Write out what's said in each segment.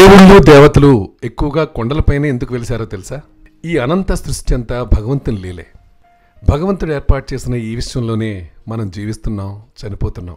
దేవుళ్ళు దేవతలు ఎక్కువగా కొండలపైనే ఎందుకు వెలిశారో తెలుసా ఈ అనంత సృష్టి అంతా భగవంతుని లీలే భగవంతుడు ఏర్పాటు చేసిన ఈ విశ్వంలోనే మనం జీవిస్తున్నాం చనిపోతున్నాం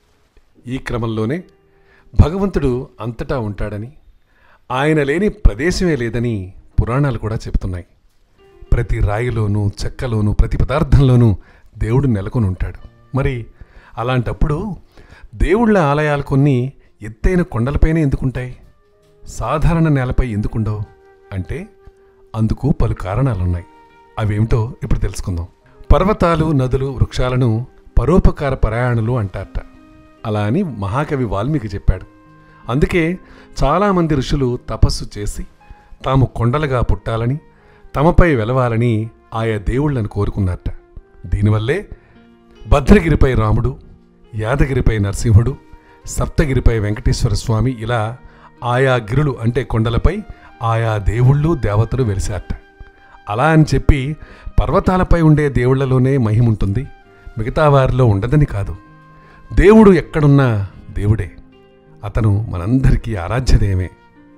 ఈ క్రమంలోనే భగవంతుడు అంతటా ఉంటాడని ఆయన లేని ప్రదేశమే లేదని పురాణాలు కూడా చెబుతున్నాయి ప్రతి రాయిలోనూ చెక్కలోనూ ప్రతి పదార్థంలోనూ దేవుడు నెలకొని ఉంటాడు మరి అలాంటప్పుడు దేవుళ్ళ ఆలయాలు కొన్ని ఎత్తైన కొండలపైనే ఎందుకుంటాయి సాధారణ నేలపై ఎందుకుండవు అంటే అందుకు పలు కారణాలున్నాయి అవేమిటో ఇప్పుడు తెలుసుకుందాం పర్వతాలు నదులు వృక్షాలను పరోపకార పరాయణులు అంటారట అలా అని మహాకవి వాల్మీకి చెప్పాడు అందుకే చాలామంది ఋషులు తపస్సు చేసి తాము కొండలుగా పుట్టాలని తమపై వెలవాలని ఆయా దేవుళ్ళను కోరుకున్నారట దీనివల్లే భద్రగిరిపై రాముడు యాదగిరిపై నరసింహుడు సప్తగిరిపై వెంకటేశ్వర స్వామి ఇలా ఆయా గిరులు అంటే కొండలపై ఆయా దేవుళ్ళు దేవతలు వెలిశారట అలా అని చెప్పి పర్వతాలపై ఉండే దేవుళ్లలోనే మహిముంటుంది మిగతా వారిలో ఉండదని కాదు దేవుడు ఎక్కడున్నా దేవుడే అతను మనందరికీ ఆరాధ్యదేమే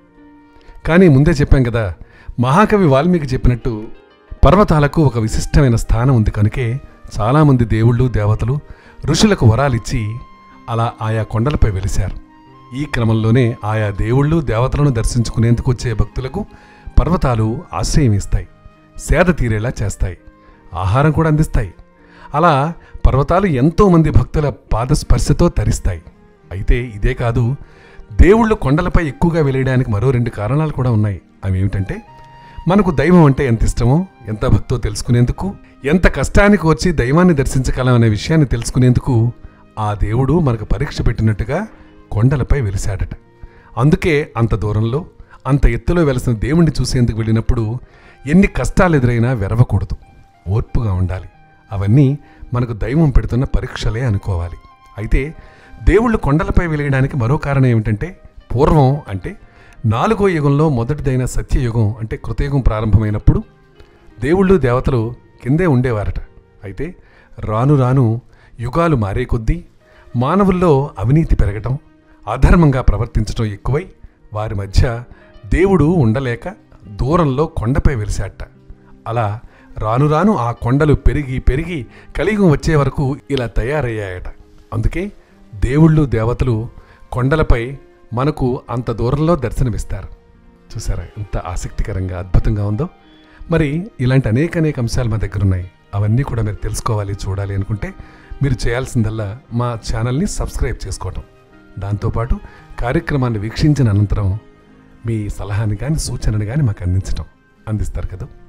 కానీ ముందే చెప్పాం కదా మహాకవి వాల్మీకి చెప్పినట్టు పర్వతాలకు ఒక విశిష్టమైన స్థానం ఉంది కనుకే చాలామంది దేవుళ్ళు దేవతలు ఋషులకు వరాలిచ్చి అలా ఆయా కొండలపై వెలిశారు ఈ క్రమంలోనే ఆయా దేవుళ్ళు దేవతలను దర్శించుకునేందుకు వచ్చే భక్తులకు పర్వతాలు ఆశ్రయం ఇస్తాయి సేద తీరేలా చేస్తాయి ఆహారం కూడా అందిస్తాయి అలా పర్వతాలు ఎంతో మంది భక్తుల పాదస్పర్శతో తరిస్తాయి అయితే ఇదే కాదు దేవుళ్ళు కొండలపై ఎక్కువగా వెలియడానికి మరో రెండు కారణాలు కూడా ఉన్నాయి అవి ఏమిటంటే మనకు దైవం అంటే ఎంత ఇష్టమో ఎంత భక్తో తెలుసుకునేందుకు ఎంత కష్టానికి వచ్చి దైవాన్ని దర్శించగలం అనే విషయాన్ని తెలుసుకునేందుకు ఆ దేవుడు మనకు పరీక్ష పెట్టినట్టుగా కొండలపై వెలిశాడట అందుకే అంత దూరంలో అంత ఎత్తులో వెలసిన దేవుణ్ణి చూసేందుకు వెళ్ళినప్పుడు ఎన్ని కష్టాలు ఎదురైనా వెరవకూడదు ఓర్పుగా ఉండాలి అవన్నీ మనకు దైవం పెడుతున్న పరీక్షలే అనుకోవాలి అయితే దేవుళ్ళు కొండలపై వెలియడానికి మరో కారణం ఏమిటంటే పూర్వం అంటే నాలుగో యుగంలో మొదటిదైన సత్యయుగం అంటే కృతయుగం ప్రారంభమైనప్పుడు దేవుళ్ళు దేవతలు కిందే ఉండేవారట అయితే రాను రాను యుగాలు మారే కొద్దీ మానవుల్లో అవినీతి పెరగటం అధర్మంగా ప్రవర్తించడం ఎక్కువై వారి మధ్య దేవుడు ఉండలేక దూరంలో కొండపై వెలిశాట అలా రాను రాను ఆ కొండలు పెరిగి పెరిగి కలియుగం వచ్చే వరకు ఇలా తయారయ్యాయట అందుకే దేవుళ్ళు దేవతలు కొండలపై మనకు అంత దూరంలో దర్శనమిస్తారు చూసారా ఎంత ఆసక్తికరంగా అద్భుతంగా ఉందో మరి ఇలాంటి అనేక అనేక అంశాలు మా దగ్గర ఉన్నాయి అవన్నీ కూడా మీరు తెలుసుకోవాలి చూడాలి అనుకుంటే మీరు చేయాల్సిందల్లా మా ఛానల్ని సబ్స్క్రైబ్ చేసుకోవటం దాంతోపాటు కార్యక్రమాన్ని వీక్షించిన అనంతరం మీ సలహాని కానీ సూచనని కానీ మాకు అందించటం అందిస్తారు కదా